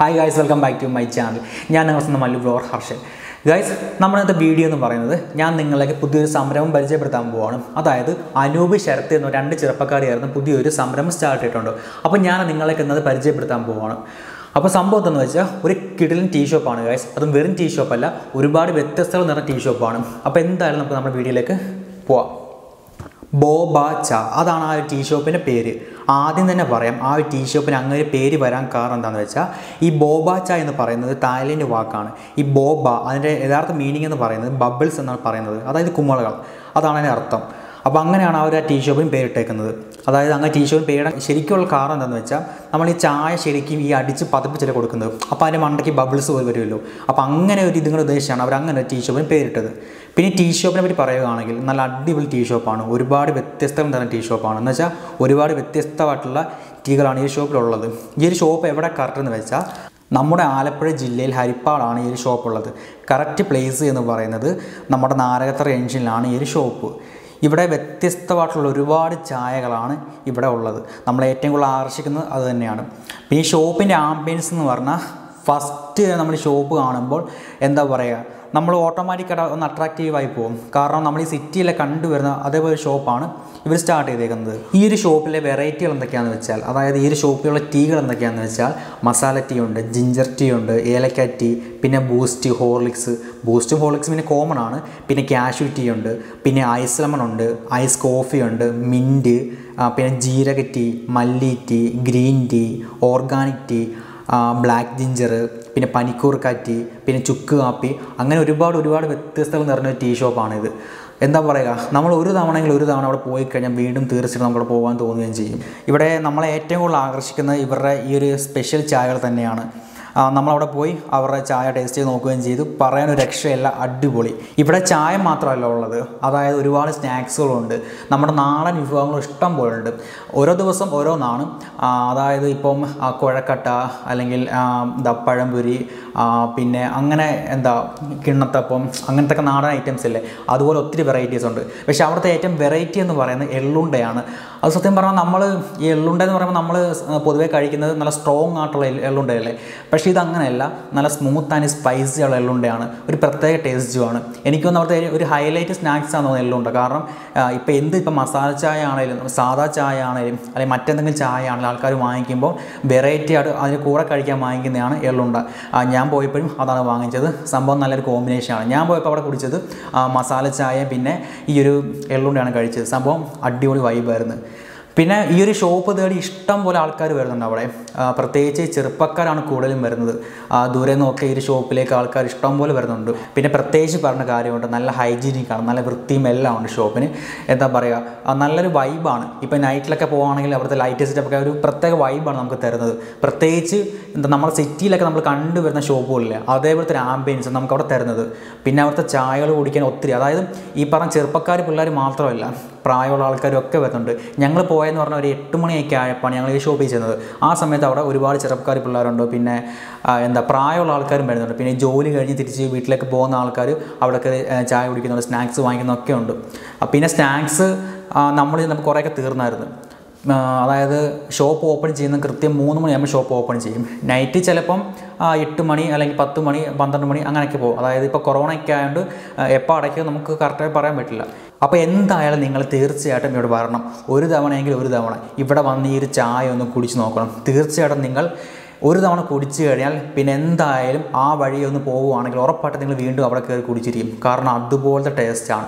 hi guys welcome back to my channel ഞാൻ നിങ്ങൾ സ്വന്തം മല്ലു ബ്ലോർ ഹർഷൻ ഗായ്സ് നമ്മുടെ വീഡിയോ എന്ന് പറയുന്നത് ഞാൻ നിങ്ങളെ പുതിയൊരു സംരംഭം പരിചയപ്പെടുത്താൻ പോവാണ് അതായത് അനൂപ് ശരത്ത് എന്ന രണ്ട് ചെറുപ്പക്കാരിയായിരുന്നു പുതിയൊരു സംരംഭം സ്റ്റാർട്ട് ചെയ്തിട്ടുണ്ട് അപ്പോൾ ഞാൻ നിങ്ങളേക്ക് ഇന്നത് പരിചയപ്പെടുത്താൻ പോവാണ് അപ്പോൾ സംഭവം എന്തെന്ന് വെച്ചാൽ ഒരു കിടിലൻ ടീ ഷോപ്പാണ് ഗായ്സ് അതും വെറും ടീ ഷോപ്പല്ല ഒരുപാട് വ്യത്യസ്തകൾ നിറഞ്ഞ ടീ ഷോപ്പാണ് അപ്പോൾ എന്തായാലും നമുക്ക് നമ്മുടെ വീഡിയോയിലേക്ക് പോവാം ബോബ ച അതാണ് ആ ഒരു ടീ ഷോപ്പിൻ്റെ പേര് ആദ്യം തന്നെ പറയാം ആ ഒരു ടീ ഷോപ്പിന് അങ്ങനെ ഒരു പേര് വരാൻ കാരണം എന്താണെന്ന് വെച്ചാൽ ഈ ബോബ ച എന്ന് പറയുന്നത് തായ്ലൻഡ് വാക്കാണ് ഈ ബോബ അതിൻ്റെ യഥാർത്ഥ മീനിങ് എന്ന് പറയുന്നത് ബബിൾസ് എന്നാണ് പറയുന്നത് അതായത് കുമ്മളകൾ അതാണ് അതിൻ്റെ അർത്ഥം അപ്പോൾ അങ്ങനെയാണ് ആ ഒരു ടീ ഷോപ്പിന് പേരിട്ടേക്കുന്നത് അതായത് അങ്ങനെ ടീ ഷോപ്പിന് പേരിടാൻ ശരിക്കുള്ള കാരണം എന്താണെന്ന് വെച്ചാൽ നമ്മൾ ഈ ചായ ശരിക്കും ഈ അടിച്ച് പതിപ്പിച്ചല്ലേ കൊടുക്കുന്നത് അപ്പോൾ അതിൻ്റെ മണ്ടയ്ക്ക് ബബിൾസ് പോയി വരുമല്ലോ അപ്പോൾ അങ്ങനെ ഒരു ഇതുങ്ങൾ ഉദ്ദേശിച്ചാണ് അവർ അങ്ങനെ ടീ ഷോപ്പിന് പേരിട്ടത് പിന്നെ ടീ ഷോപ്പിനെ പറ്റി പറയുകയാണെങ്കിൽ നല്ല അടിപൊളി ടീ ഷോപ്പാണ് ഒരുപാട് വ്യത്യസ്തം തരം ടീ ഷോപ്പാണ് എന്ന് വെച്ചാൽ ഒരുപാട് വ്യത്യസ്തമായിട്ടുള്ള ടീകളാണ് ഈ ഷോപ്പിലുള്ളത് ഈ ഒരു ഷോപ്പ് എവിടെ കറക്റ്റ് എന്ന് വെച്ചാൽ നമ്മുടെ ആലപ്പുഴ ജില്ലയിൽ ഹരിപ്പാടാണ് ഈ ഒരു ഷോപ്പുള്ളത് കറക്റ്റ് പ്ലേസ് എന്ന് പറയുന്നത് നമ്മുടെ നാരകത്തറ ജംഗ്ഷനിലാണ് ഈ ഒരു ഷോപ്പ് ഇവിടെ വ്യത്യസ്തമായിട്ടുള്ള ഒരുപാട് ചായകളാണ് ഇവിടെ ഉള്ളത് നമ്മളെ ഏറ്റവും കൂടുതൽ ആകർഷിക്കുന്നത് അത് തന്നെയാണ് പിന്നെ ഈ ഷോപ്പിൻ്റെ ആംബിയൻസ് എന്ന് പറഞ്ഞാൽ ഫസ്റ്റ് നമ്മൾ ഷോപ്പ് കാണുമ്പോൾ എന്താ പറയുക നമ്മൾ ഓട്ടോമാറ്റിക്കായിട്ട് ഒന്ന് അട്രാക്റ്റീവായി പോകും കാരണം നമ്മൾ ഈ സിറ്റിയിലെ കണ്ടുവരുന്ന അതേപോലെ ഷോപ്പാണ് ഇവർ സ്റ്റാർട്ട് ചെയ്തേക്കുന്നത് ഈ ഒരു ഷോപ്പിലെ വെറൈറ്റികൾ എന്തൊക്കെയാണെന്ന് വെച്ചാൽ അതായത് ഈ ഒരു ഷോപ്പിലുള്ള ടീകൾ എന്തൊക്കെയാണെന്ന് വെച്ചാൽ മസാല ടീ ഉണ്ട് ജിഞ്ചർ ടീ ഉണ്ട് ഏലക്ക ടീ പിന്നെ ബൂസ്റ്റ് ഹോർലിക്സ് ബൂസ്റ്റും ഹോർലിക്സും പിന്നെ കോമൺ ആണ് പിന്നെ കാഷ്യൂ ടീ ഉണ്ട് പിന്നെ ഐസ് ലെമൺ ഉണ്ട് ഐസ് കോഫി ഉണ്ട് മിൻറ്റ് പിന്നെ ജീരക ടീ മല്ലി tea green tea organic tea black ginger പിന്നെ പനിക്കൂർ കാറ്റി പിന്നെ ചുക്ക് കാപ്പി അങ്ങനെ ഒരുപാട് ഒരുപാട് വ്യത്യസ്തകൾ നിറഞ്ഞ ടീ ഷോപ്പാണിത് എന്താ പറയുക നമ്മൾ ഒരു തവണയെങ്കിലും ഒരു തവണ അവിടെ പോയി കഴിഞ്ഞാൽ വീണ്ടും തീർച്ചയായിട്ടും നമുക്ക് പോകാൻ തോന്നുകയും ചെയ്യും ഇവിടെ നമ്മളെ ഏറ്റവും കൂടുതൽ ആകർഷിക്കുന്നത് ഇവരുടെ ഈ ഒരു സ്പെഷ്യൽ ചായകൾ തന്നെയാണ് നമ്മളവിടെ പോയി അവരുടെ ചായ ടേസ്റ്റ് ചെയ്ത് നോക്കുകയും ചെയ്തു പറയാനൊരു രക്ഷയല്ല അടിപൊളി ഇവിടെ ചായ മാത്രമല്ല ഉള്ളത് അതായത് ഒരുപാട് സ്നാക്സുകളുണ്ട് നമ്മുടെ നാടൻ വിഭവങ്ങൾ ഇഷ്ടം പോലെ ഉണ്ട് ഓരോ ദിവസം ഓരോന്നാണ് അതായത് ഇപ്പം കുഴക്കട്ട അല്ലെങ്കിൽ എന്താ പഴംപൊരി പിന്നെ അങ്ങനെ എന്താ കിണ്ണത്തപ്പം അങ്ങനത്തെ ഒക്കെ നാടൻ ഐറ്റംസ് ഇല്ലേ അതുപോലെ ഒത്തിരി വെറൈറ്റീസ് ഉണ്ട് പക്ഷേ അവിടുത്തെ ഏറ്റവും വെറൈറ്റി എന്ന് പറയുന്നത് എള്ളുണ്ടയാണ് അത് സത്യം പറഞ്ഞാൽ നമ്മൾ ഈ എള്ളുണ്ട എന്ന് പറയുമ്പോൾ നമ്മൾ പൊതുവേ കഴിക്കുന്നത് നല്ല സ്ട്രോങ് ആയിട്ടുള്ള എള്ളുണ്ടയല്ലേ പക്ഷേ ഇത് അങ്ങനെയല്ല നല്ല സ്മൂത്ത് ആൻഡ് സ്പൈസി ഉള്ള എള്ളുണ്ടയാണ് ഒരു പ്രത്യേക ടേസ്റ്റുമാണ് എനിക്കൊന്ന് അവിടുത്തെ ഒരു ഹൈലൈറ്റ് സ്നാക്സ് ആണ് തോന്നുന്നത് എള്ളുണ്ട കാരണം ഇപ്പോൾ എന്ത് ഇപ്പോൾ മസാല ചായ ആണെങ്കിലും സാധാ ചായ ആണെങ്കിലും അല്ലെങ്കിൽ മറ്റെന്തെങ്കിലും ചായ ആണെങ്കിലും ആൾക്കാർ വാങ്ങിക്കുമ്പോൾ വെറൈറ്റി ആയിട്ട് അതിന് കൂടെ കഴിക്കാൻ വാങ്ങിക്കുന്നതാണ് എള്ളുണ്ട ഞാൻ പോയപ്പോഴും അതാണ് വാങ്ങിച്ചത് സംഭവം നല്ലൊരു കോമ്പിനേഷനാണ് ഞാൻ പോയപ്പോൾ അവിടെ കുടിച്ചത് മസാല ചായ പിന്നെ ഈ ഒരു എള്ളുണ്ടയാണ് കഴിച്ചത് സംഭവം അടിപൊളി വൈബായിരുന്നു പിന്നെ ഈ ഒരു ഷോപ്പ് തേടി ഇഷ്ടം പോലെ ആൾക്കാർ വരുന്നുണ്ട് അവിടെ പ്രത്യേകിച്ച് ചെറുപ്പക്കാരാണ് കൂടുതലും വരുന്നത് ദൂരെ നിന്നൊക്കെ ഈ ഒരു ഷോപ്പിലേക്ക് ആൾക്കാർ ഇഷ്ടം പോലെ വരുന്നുണ്ട് പിന്നെ പ്രത്യേകിച്ച് പറഞ്ഞ കാര്യമുണ്ട് നല്ല ഹൈജീനിക്കാണ് നല്ല വൃത്തിയും എല്ലാം ഉണ്ട് ഷോപ്പിന് എന്താ പറയുക നല്ലൊരു വൈബാണ് ഇപ്പോൾ നൈറ്റിലൊക്കെ പോകുകയാണെങ്കിൽ അവിടുത്തെ ലൈറ്റ് സെറ്റപ്പൊക്കെ ഒരു പ്രത്യേക വൈബാണ് നമുക്ക് തരുന്നത് പ്രത്യേകിച്ച് എന്താ നമ്മുടെ സിറ്റിയിലൊക്കെ നമ്മൾ കണ്ടുവരുന്ന ഷോപ്പുകളില്ലേ അതേപോലത്തെ ഒരു ആംബിയൻസ് നമുക്ക് അവിടെ തരുന്നത് പിന്നെ അവിടുത്തെ ചായകൾ കുടിക്കാൻ ഒത്തിരി അതായത് ഈ പറഞ്ഞ ചെറുപ്പക്കാർ പിള്ളേർ മാത്രമല്ല പ്രായമുള്ള ആൾക്കാരും ഒക്കെ വരുന്നുണ്ട് ഞങ്ങൾ പോയെന്ന് പറഞ്ഞാൽ ഒരു എട്ട് മണിയൊക്കെ ആയപ്പോഴാണ് ഞങ്ങൾ ഈ ഷോപ്പിൽ ചെയ്യുന്നത് ആ സമയത്ത് അവിടെ ഒരുപാട് ചെറുപ്പക്കാർ പിള്ളേരുണ്ട് പിന്നെ എന്താ പ്രായമുള്ള ആൾക്കാരും വരുന്നുണ്ട് പിന്നെ ജോലി കഴിഞ്ഞ് തിരിച്ച് വീട്ടിലേക്ക് പോകുന്ന ആൾക്കാർ അവിടെയൊക്കെ ചായ കുടിക്കുന്നുണ്ട് സ്നാക്സ് വാങ്ങിക്കുന്നൊക്കെ ഉണ്ട് പിന്നെ സ്നാക്സ് നമ്മൾ നമുക്ക് കുറേയൊക്കെ തീർന്നായിരുന്നു അതായത് ഷോപ്പ് ഓപ്പൺ ചെയ്യുന്ന കൃത്യം മൂന്ന് മണിയാകുമ്പോൾ ഷോപ്പ് ഓപ്പൺ ചെയ്യും നൈറ്റ് ചിലപ്പം എട്ട് മണി അല്ലെങ്കിൽ പത്ത് മണി പന്ത്രണ്ട് മണി അങ്ങനെയൊക്കെ പോകും അതായത് ഇപ്പോൾ കൊറോണയൊക്കെ ആയതുകൊണ്ട് എപ്പോൾ അടയ്ക്കുക നമുക്ക് കറക്റ്റായി പറയാൻ പറ്റില്ല അപ്പോൾ എന്തായാലും നിങ്ങൾ തീർച്ചയായിട്ടും ഇവിടെ വരണം ഒരു തവണയെങ്കിൽ ഒരു തവണ ഇവിടെ വന്ന് ഈ ഒരു ചായ ഒന്ന് കുടിച്ച് നോക്കണം തീർച്ചയായിട്ടും നിങ്ങൾ ഒരു തവണ കുടിച്ചു കഴിഞ്ഞാൽ പിന്നെ എന്തായാലും ആ വഴി ഒന്ന് പോവുകയാണെങ്കിൽ ഉറപ്പായിട്ട് നിങ്ങൾ വീണ്ടും അവിടെ കയറി കുടിച്ചിരിക്കും കാരണം അതുപോലത്തെ ടേസ്റ്റാണ്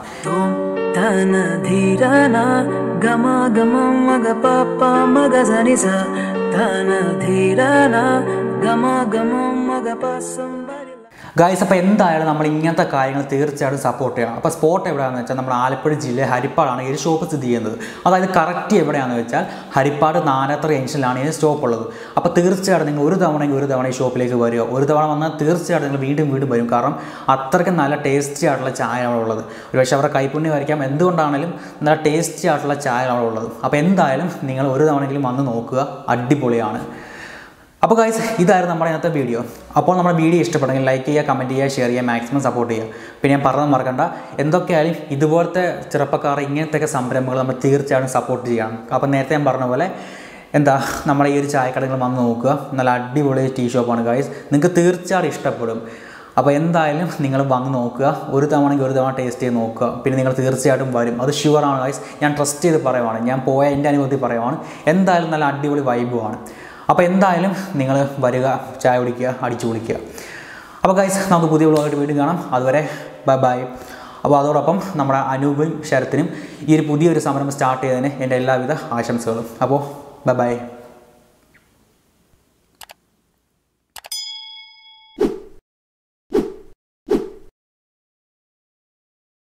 తన ధీరన గమ గమ మగ పాప మగ సనిస తన ధీరన గమ గమ మగ పాసం ഗായ്സ് അപ്പോൾ എന്തായാലും നമ്മൾ ഇങ്ങനത്തെ കാര്യങ്ങൾ തീർച്ചയായിട്ടും സപ്പോർട്ട് ചെയ്യണം അപ്പോൾ സ്പോട്ട് എവിടെയാണെന്ന് വെച്ചാൽ നമ്മുടെ ആലപ്പുഴ ജില്ല ഹരിപ്പാടാണ് ഈ ഷോപ്പ് സ്ഥിതി ചെയ്യുന്നത് അതായത് കറക്റ്റ് എവിടെയാണെന്ന് വെച്ചാൽ ഹരിപ്പാട് നാനത്ര ജംഗ്ഷനിലാണ് ഈ സ്റ്റോപ്പ് ഉള്ളത് അപ്പോൾ തീർച്ചയായിട്ടും നിങ്ങൾ ഒരു തവണയെങ്കിൽ ഒരു തവണ ഈ ഷോപ്പിലേക്ക് വരിക ഒരു തവണ വന്നാൽ തീർച്ചയായിട്ടും നിങ്ങൾ വീണ്ടും വീണ്ടും വരും കാരണം അത്രയ്ക്ക് നല്ല ടേസ്റ്റി ആയിട്ടുള്ള ചായ അവിടെ ഉള്ളത് ഒരുപക്ഷെ അവരുടെ കൈപ്പുണ്യമായിരിക്കാം എന്തുകൊണ്ടാണെങ്കിലും നല്ല ടേസ്റ്റി ആയിട്ടുള്ള ചായ അവിടെ ഉള്ളത് അപ്പോൾ എന്തായാലും നിങ്ങൾ ഒരു തവണയെങ്കിലും വന്ന് നോക്കുക അടിപൊളിയാണ് അപ്പോൾ ഗൈസ് ഇതായിരുന്നു നമ്മുടെ ഇന്നത്തെ വീഡിയോ അപ്പോൾ നമ്മുടെ വീഡിയോ ഇഷ്ടപ്പെട്ടെങ്കിൽ ലൈക്ക് ചെയ്യുക കമൻറ്റ് ചെയ്യുക ഷെയർ ചെയ്യുക മാക്സിമം സപ്പോർട്ട് ചെയ്യുക പിന്നെ ഞാൻ പറഞ്ഞത് മറക്കണ്ട എന്തൊക്കെയായാലും ഇതുപോലത്തെ ചെറുപ്പക്കാർ ഇങ്ങനത്തെയൊക്കെ സംരംഭങ്ങൾ നമ്മൾ തീർച്ചയായും സപ്പോർട്ട് ചെയ്യണം അപ്പോൾ നേരത്തെ ഞാൻ പറഞ്ഞ പോലെ എന്താ നമ്മുടെ ഈ ഒരു ചായക്കടകൾ വന്ന് നോക്കുക നല്ല അടിപൊളി ടീ ഷോപ്പാണ് ഗൈസ് നിങ്ങൾക്ക് തീർച്ചയായിട്ടും ഇഷ്ടപ്പെടും അപ്പോൾ എന്തായാലും നിങ്ങൾ വന്ന് നോക്കുക ഒരു തവണയ്ക്ക് ഒരു തവണ ടേസ്റ്റ് ചെയ്ത് നോക്കുക പിന്നെ നിങ്ങൾ തീർച്ചയായിട്ടും വരും അത് ഷുവറാണ് ഗൈസ് ഞാൻ ട്രസ്റ്റ് ചെയ്ത് പറയുവാണ് ഞാൻ പോയ എൻ്റെ അനുഭവത്തിൽ പറയുവാണ് എന്തായാലും നല്ല അടിപൊളി വൈബുമാണ് അപ്പോൾ എന്തായാലും നിങ്ങൾ വരിക ചായ കുടിക്കുക അടിച്ചു കുടിക്കുക അപ്പോൾ ഗൈസ് നമുക്ക് പുതിയ വ്ളോഗായിട്ട് വീണ്ടും കാണാം അതുവരെ ബൈ ബൈ അപ്പോൾ അതോടൊപ്പം നമ്മുടെ അനൂപും ശരത്തിനും ഈ ഒരു പുതിയൊരു സംരംഭം സ്റ്റാർട്ട് ചെയ്തതിന് എൻ്റെ എല്ലാവിധ ആശംസകളും അപ്പോൾ ബൈ ബൈ